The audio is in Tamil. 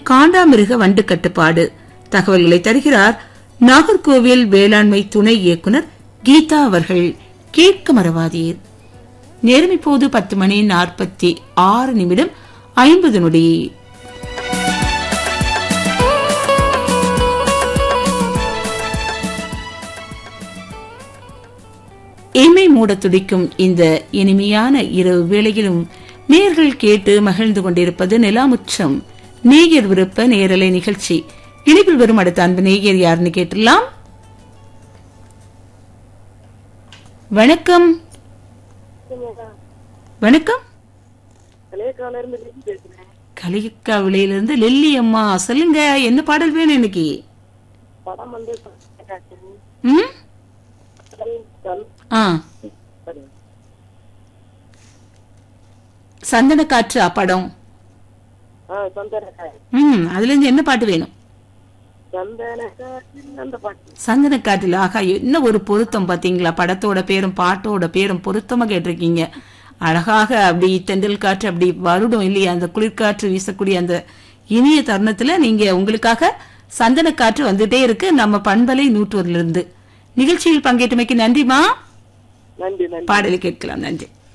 காண்டாமிருக வண்டு கட்டுப்பாடு தகவல்களை தருகிறார் நாகர்கோவில் வேளாண்மை துணை இயக்குனர் கீதா அவர்கள் கேட்க மறவாதீர் நேரம் இப்போது பத்து மணி நாற்பத்தி ஆறு நிமிடம் ஐம்பது நொடி எம்மை மூட துடிக்கும் இந்த இனிமையான இரவு வேளையிலும் நேர்கள் கேட்டு மகிழ்ந்து கொண்டிருப்பது நிலாமுற்றம் நேயர் விருப்ப நேரலை நிகழ்ச்சி இணைப்பில் வரும் அடுத்த அன்பு நேயர் யாருன்னு கேட்டுலாம் வணக்கம் வணக்கம் கலையக்கால இருந்து லில்லி பேசுறேன் கலிக்காவிலையிலிருந்து லில்லி அம்மா சொல்லுங்க என்ன பாடல் வேணும் இன்னைக்கு படம் வந்து சந்தனக்காற்று. ம் கடல் கல் ஆ சரி. சந்தன காற்று படம் ஆ சந்தனக்காய் ம் அதுல இருந்து என்ன பாட்டு வேணும் சந்தனக்காற்று அந்த பாட்டு சந்தன காற்றில் ஆகா என்ன ஒரு பொருத்தம் பாத்தீங்களா படத்தோட பேரும் பாட்டோட பேரும் பொருத்தமா கேட்டிருக்கீங்க அழகாக அப்படி தென்றல் காற்று அப்படி வருடம் இல்லையா அந்த குளிர்காற்று வீசக்கூடிய அந்த இனிய தருணத்துல நீங்க உங்களுக்காக சந்தன காற்று வந்துட்டே இருக்கு நம்ம பண்பலை நூற்றூர்ல இருந்து நிகழ்ச்சியில் பங்கேற்றமைக்கு நன்றிமா நன்றி நன்றி பாடலை கேட்கலாம் நன்றி